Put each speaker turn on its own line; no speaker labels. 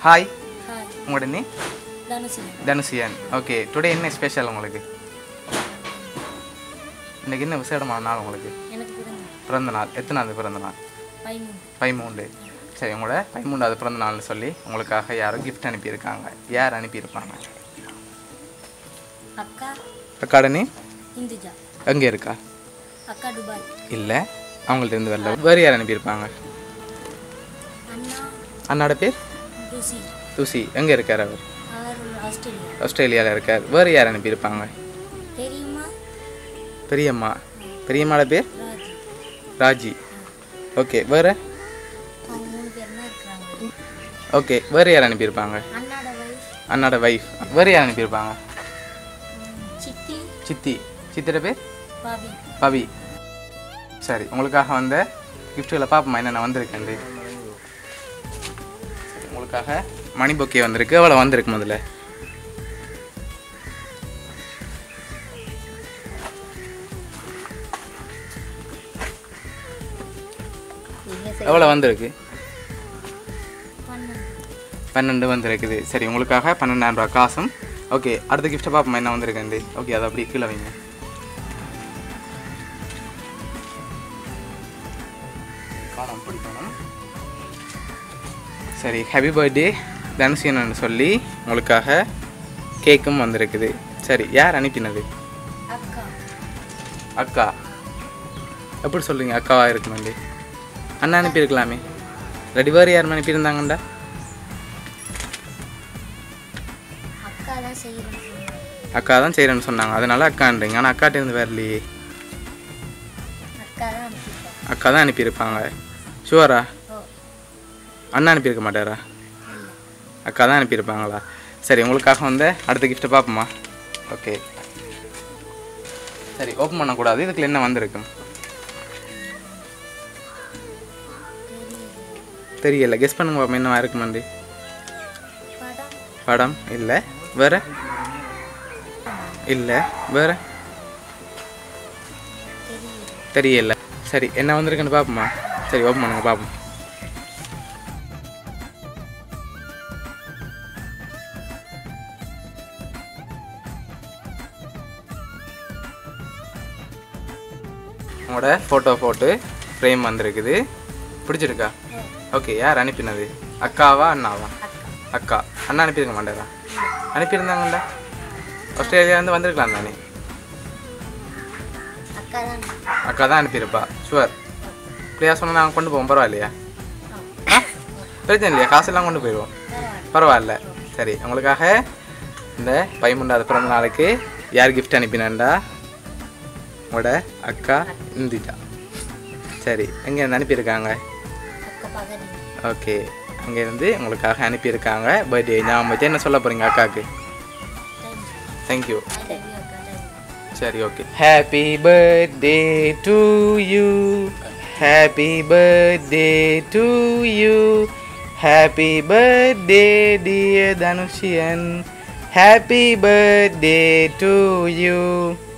Hi
hi
உங்களோட name
Dhanushan
Dhanushiyan okay today என்ன special உங்களுக்கு இன்னைக்கு என்ன விசேடமான நாள் உங்களுக்கு
எனக்கு பிறந்த
பிறந்த நாள் எத்தனாவது பிறந்த நாள்
பதிமூணு
பதிமூண்டு சரி உங்களோட பதிமூன்றாவது பிறந்த நாள்னு சொல்லி உங்களுக்காக யாரோ gift அனுப்பியிருக்காங்க யார் அனுப்பியிருப்பாங்க
அக்கா
அக்காட name
இந்துஜா
எங்கே இருக்கா
அக்கா துபாய்
இல்லை அவங்கள்ட்ட இருந்து வரல வேறு யார் அனுப்பியிருப்பாங்க
அண்ணா
அண்ணாட பேர்
ருசி
துசி எங்கே இருக்கார் அவர்
அவர் ஆஸ்திரேலியா
ஆஸ்திரேலியாவில் இருக்கார் வேறு யார் அனுப்பியிருப்பாங்க
பெரியம்மா
பெரியம்மா பெரியம்மாட பேர்
ராஜி
ராஜி ஓகே வேறு
அவங்க மூணு பேர் தான் இருக்கிறாங்க
ஓகே வேறு யார் அனுப்பியிருப்பாங்க
அண்ணாட வைஃப்
அண்ணாட வைஃப் வேறு யார் அனுப்பியிருப்பாங்க
சித்தி
சித்தி சித்திர பேர்
பாபி
பவி சரி உங்களுக்காக வந்த கிஃப்ட்டுகளை பார்ப்போமா என்னென்ன வந்திருக்கேன் சரி, உங்களுக்காக மணி பொக்கே வந்திருக்கு எவ்வளோ வந்திருக்கு முதல்ல எவ்வளோ வந்திருக்கு
பன்னெண்டு
பன்னெண்டு வந்திருக்குது சரி உங்களுக்காக பன்னெண்டாயிரம் ரூபாய் காசும் ஓகே அடுத்த கிஃப்ட்டை பார்ப்போமா என்ன வந்திருக்கேன் ஓகே அதை அப்படியே கீழே வைங்க காணோம் பிடிக்கணும் சரி ஹாப்பி பர்த்டே தனுஷியன்னு சொல்லி உங்களுக்காக கேக்கும் வந்திருக்குது சரி யார் அனுப்பினது
அக்கா
அக்கா எப்படி சொல்கிறீங்க அக்காவாக இருக்கணும்டி அண்ணா அனுப்பியிருக்கலாமே ரெடி வேறு யாரும் அனுப்பியிருந்தாங்கண்டா
அக்கா தான் செய்கிறேன்
அக்கா தான் செய்கிறேன்னு சொன்னாங்க அதனால அக்கான்றீங்க ஆனால் அக்காட்ட இருந்து வரலையே
அக்கா தான் அனுப்பியிருக்கா
அக்கா தான் அனுப்பியிருப்பாங்க ஷுவரா
ஓ
அண்ணா அனுப்பியிருக்க மாட்டாரா அக்கா தான் அனுப்பியிருப்பாங்களா சரி உங்களுக்காக வந்து அடுத்த கிஃப்ட்டை பார்ப்போமா ஓகே சரி ஓப்பன் பண்ணக்கூடாது இதுக்குள்ள என்ன வந்திருக்கும் தெரியல கெஸ் பண்ணுங்க பாப்போம் என்ன இருக்குமாண்டி
படம்
படம் இல்லை வேற இல்லை வேற
தெரியல
தெரியல சரி என்ன வந்திருக்குன்னு பார்ப்போமா சரி ஓப்பன் பண்ணுங்க பார்ப்போம் உங்களோட ஃபோட்டோ போட்டு ஃப்ரேம் வந்திருக்குது பிடிச்சிருக்கா ஓகே யார் அனுப்பினது அக்காவா அண்ணாவா
அக்கா
அக்கா அண்ணா அனுப்பியிருக்க மாட்டாரா அனுப்பியிருந்தாங்கல்ல ஆஸ்திரேலியாவிலேருந்து வந்திருக்கலாம் தானே
அக்கா தான்
அக்கா தான் அனுப்பியிருப்பா ஷுவர் இப்படியா சொன்னால் நாங்கள் கொண்டு போவோம் பரவாயில்லையா ஆ பிரச்சனை இல்லையா காசெல்லாம் கொண்டு போயிடுவோம் பரவாயில்ல சரி உங்களுக்காக இந்த பதிமூன்றாவது பிறந்த நாளுக்கு யார் கிஃப்ட் அனுப்பினாண்டா உங்களோட அக்கா இந்திஜா சரி எங்கே அனுப்பியிருக்காங்க
அக்கா பகடி
ஓகே அங்கேருந்து உங்களுக்காக அனுப்பியிருக்காங்க பர்த்டே ஞாபகம் வச்சு என்ன சொல்ல போகிறீங்க அக்காவுக்கு தேங்க்யூ
ஐ லவ் யூ அக்கா love you.
சரி okay happy birthday to you happy birthday to you happy birthday dear Dhanushiyan happy birthday to you